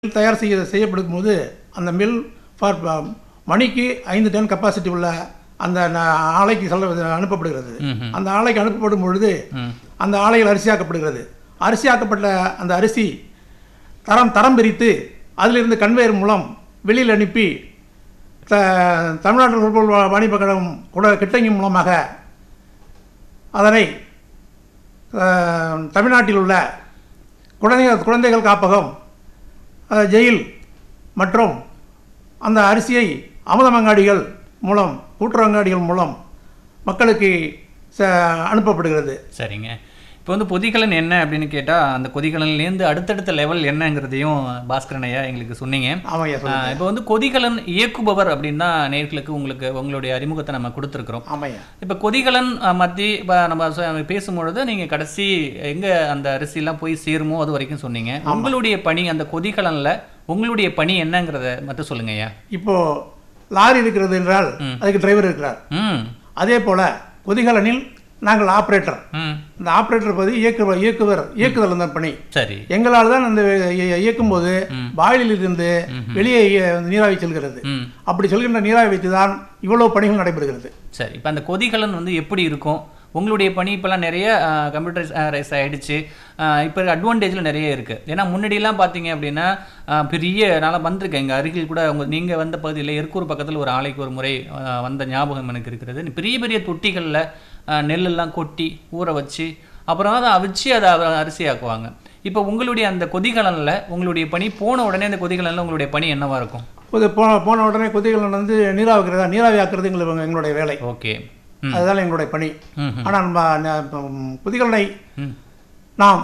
தயார் செய்ய செய்யப்படும் போது அந்த மில் ஃபார் மணிக்கு ஐந்து டன் கெப்பாசிட்டி உள்ள அந்த ந- ஆலைக்கு செல்ல அனுப்பப்படுகிறது ம்ஹும். அந்த ஆலைக்கு அனுப்பப்படும் பொழுது ம். அந்த ஆலைகள் அரிசியாக்கப்படுகிறது அரிசியாக்கப்பட்ட அந்த அரிசி தரம் தரம் பிரித்து அதிலிருந்து கன்வேயர் மூலம் வெளியில் அனுப்பி த தமிழ்நாடு நுகர்பொருள் வா- வாணிப கழகம் கூட கிட்டங்கி மூலமாக அதனை அஹ், தமிழ்நாட்டில் உள்ள குழந்தைகள் குழந்தைகள் காப்பகம் அஹ், ஜெயில் மற்றும் அந்த அரிசியை அமுதமங்காடிகள் மூலம் கூட்டுறவங்காடிகள் மூலம் மக்களுக்கு ச அனுப்பப்படுகிறது சரிங்க இப்போ வந்து கொதிகலன் என்ன அப்படின்னு கேட்டால் அந்த கொதிகலன்லேருந்து அடுத்தடுத்த லெவல் என்னங்கிறதையும் பாஸ்கரன் ஐயா எங்களுக்கு சொன்னீங்க ஆமாய்யா சொல்லுங்க இப்போ வந்து கொதிகலன் இயக்குபவர் அப்படின்னு தான் நேர்களுக்கு உங்களுக்கு உங்களுடைய அறிமுகத்தை நம்ம கொடுத்துருக்குறோம் ஆமாய்யா இப்போ கொதிகலன் அஹ், மத்தி இப்போ நம்ம சொ- பேசும்பொழுது நீங்கள் கடைசி எங்கே அந்த அரிசிலாம் போய் சேருமோ அது வரைக்கும் சொன்னீங்க உங்களுடைய பணி அந்த கொதிகலனில் உங்களுடைய பணி என்னங்கிறத மட்டும் சொல்லுங்க ஐயா இப்போ லாரி இருக்கிறது என்றால் அதுக்கு டிரைவர் இருக்கிறார் ம் அதே போல கொதிகலனில் நாங்கள் ஆப்ரேட்டர் ம் இந்த ஆப்ரேட்டர் பதி இயக்குவர் இயக்குவர் இயக்குதல் அந்த பணி சரி எங்களால் தான் அந்த இய- இயக்கும் போது பாயிலில் இருந்து வெளியே இய- நீராவி செல்கிறது ம் அப்படி செல்கின்ற நீராவி வைத்து தான் இவ்வளவு பணிகள் நடைபெறுகிறது சரி இப்போ அந்த கொதிகலன் வந்து எப்படி இருக்கும் உங்களுடைய பணி இப்போல்லாம் நிறைய கம்ப்யூட்டரைஸ் ஆகிடுச்சு இப்போ அட்வான்டேஜில் நிறைய இருக்குது ஏன்னா முன்னாடியெல்லாம் பார்த்தீங்க அப்படின்னா அஹ், பெரிய நான் வந்திருக்கேன் எங்கள் அருகில் கூட உங்க நீங்கள் வந்த பகுதியில் எருக்கூர் பக்கத்தில் ஒரு ஆலைக்கு ஒரு முறை அஹ், வந்த ஞாபகம் எனக்கு இருக்கிறது பெரிய பெரிய தொட்டிகளில் நெல்லெல்லாம் கொட்டி ஊற வச்சு அப்புறம் அதை அவிச்சு அதை அ- அரிசி ஆக்குவாங்க இப்போ உங்களுடைய அந்த கொதிகலனில் உங்களுடைய பணி போன உடனே அந்த கொதிகலனில் உங்களுடைய பணி என்னவா இருக்கும் இது போன போன உடனே கொதிகலன் வந்து நீராவிக்கிறதா நீராவி ஆக்குறது எங்களுக்கு எங்களுடைய வேலை ஓகே ம் அதுதான் எங்களுடைய பணி ம் ம். ஆனால் நம்ம ந- இப்ப கொதிகலனை ம் நாம்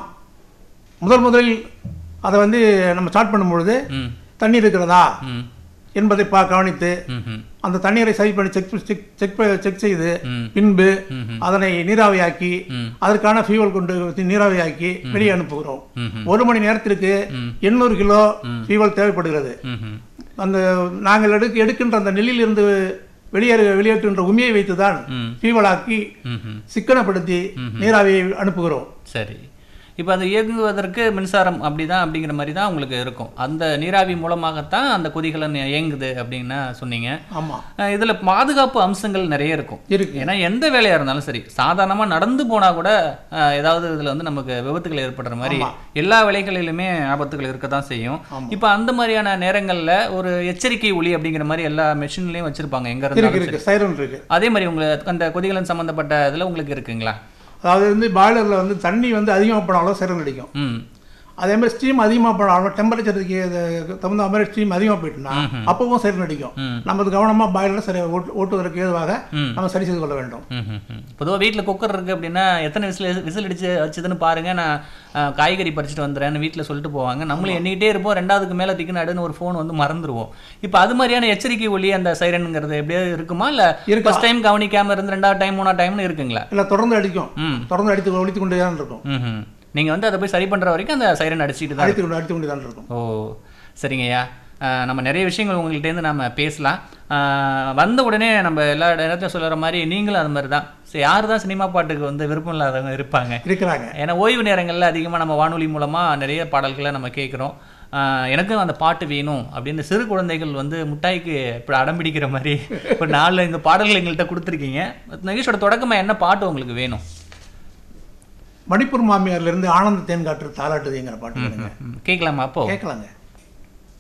முதல் முதலில் அதை வந்து நம்ம ஸ்டார்ட் பண்ணும் பொழுது ம் தண்ணீர் இருக்கிறதா ம் என்பதை பா கவனித்து ம் ம் அந்த தண்ணீரை சரி பண்ணி செக் செக் செக் செக் செய்து ம் பின்பு ம்ஹும். அதனை நீராவியாக்கி ம். அதற்கான ஃபியூவல் கொண்டு நீராவியாக்கி வெளியே அனுப்புகிறோம் ம்ஹும். ஒரு மணி நேரத்திற்கு ம். எண்ணூறு கிலோ ஃபியூவல் தேவைப்படுகிறது ம்ஹும். அந்த நாங்கள் எடுக்க எடுக்கின்ற அந்த நெல்லில் இருந்து வெளியேறு வெளியேற்றுகின்ற உமியை வைத்துதான் ம். ஃபியூவலாக்கி ம்ஹும். சிக்கனப்படுத்தி நீராவியை அனுப்புகிறோம் சரி இப்போ அது இயங்குவதற்கு மின்சாரம் அப்படிதான் அப்படிங்கிற மாதிரி தான் உங்களுக்கு இருக்கும் அந்த நீராவி மூலமாகத்தான் அந்த கொதிகலன் இயங்குது அப்படின்னு சொன்னீங்க ஆமா அஹ் இதுல பாதுகாப்பு அம்சங்கள் நிறைய இருக்கும் இருக்கு ஏன்னா எந்த வேலையா இருந்தாலும் சரி சாதாரணமா நடந்து போனா கூட அஹ், ஏதாவது இதுல வந்து நமக்கு விபத்துகள் ஏற்படுற மாதிரி ஆமா. எல்லா வேலைகளிலுமே ஆபத்துகள் இருக்க தான் செய்யும் இப்போ அந்த மாதிரியான நேரங்கள்ல ஒரு எச்சரிக்கை ஒளி அப்படிங்கிற மாதிரி எல்லா மெஷின்லயும் வச்சிருப்பாங்க எங்க இருக்கு இருந்தாலும் இருக்கு சைரன் இருக்கு அதே மாதிரி உங்களுக்கு அந்த கொதிகலன் சம்பந்தப்பட்ட இதுல உங்களுக்கு இருக்குங்களா அதாவது வந்து பாய்லரில் வந்து தண்ணி வந்து அதிகமாக போனாலும் சைரன் அடிக்கும் ம் அதே மாதிரி ஸ்டீம் அதிகமாக போனாலும் டெம்பரேச்சருக்கு தகுந்த மாதிரி ஸ்டீம் அதிகமாக போயிட்டுனா அப்பவும் சைரன் அடிக்கும் ம். நம்ம அது கவனமாக பாய்லரை சரி ஓட்டு ஓட்டுவதற்கு ஏதுவாக ம். நம்ம சரி செய்து கொள்ள வேண்டும் பொதுவாக வீட்டில் குக்கர் இருக்குது அப்படின்னா எத்தனை விசில் விசில் அடிச்சு வச்சுதுன்னு பாருங்க நான் அஹ், காய்கறி பறிச்சுட்டு வந்துடுறேன்னு வீட்டில் சொல்லிட்டு போவாங்க நம்மளும் எண்ணிக்கிட்டே இருப்போம் ரெண்டாவதுக்கு மேலே திக்கு நடுன்னு ஒரு ஃபோன் வந்து மறந்துடுவோம் இப்போ அது மாதிரியான எச்சரிக்கை ஒலி அந்த சைரனுங்கிறது எப்படியாவது இருக்குமா இல்லை இருக்கா. ஃபர்ஸ்ட் டைம் கவனிக்காம இருந்து ரெண்டாவது டைம் மூணாவது டைம்னு இருக்குங்களா இல்லை தொடர்ந்து அடிக்கும் ம் தொடர்ந்து அடித்து ஒழித்து கொண்டே தான் இருக்கும் ம் நீங்கள் வந்து அதை போய் சரி பண்ணுற வரைக்கும் அந்த சைரன் அடிச்சுட்டு தான் அடித்து கொண்டு அடித்து கொண்டே தான் இருக்கும் ஓ சரிங்கய்யா அஹ் நம்ம நிறைய விஷயங்கள் உங்கள்கிட்டேருந்து நம்ம பேசலாம் அஹ் வந்த உடனே நம்ம எல்லா இடத்தையும் சொல்லுற மாதிரி நீங்களும் அது மாதிரி தான் சரி யார் தான் சினிமா பாட்டுக்கு வந்து விருப்பம் இல்லாதவங்க இருப்பாங்க இருக்கிறாங்க ஏன்னா ஓய்வு நேரங்களில் அதிகமாக நம்ம வானொலி மூலமாக நிறைய பாடல்களை நம்ம கேட்குறோம் எனக்கும் அந்த பாட்டு வேணும் அப்படின்னு சிறு குழந்தைகள் வந்து முட்டாய்க்கு இப்படி அடம் பிடிக்கிற மாதிரி ஒரு நாலு இந்த பாடல்கள் எங்கள்கிட்ட கொடுத்துருக்கீங்க நிகழ்ச்சியோட தொடக்கமாக என்ன பாட்டு உங்களுக்கு வேணும் மணிப்பூர் மாமியார்ல இருந்து ஆனந்த தேன் காற்று தாளாட்டுதுங்கிற பாட்டு கேளுங்க. ம், கேட்கலாமா அப்போ கேட்கலாங்க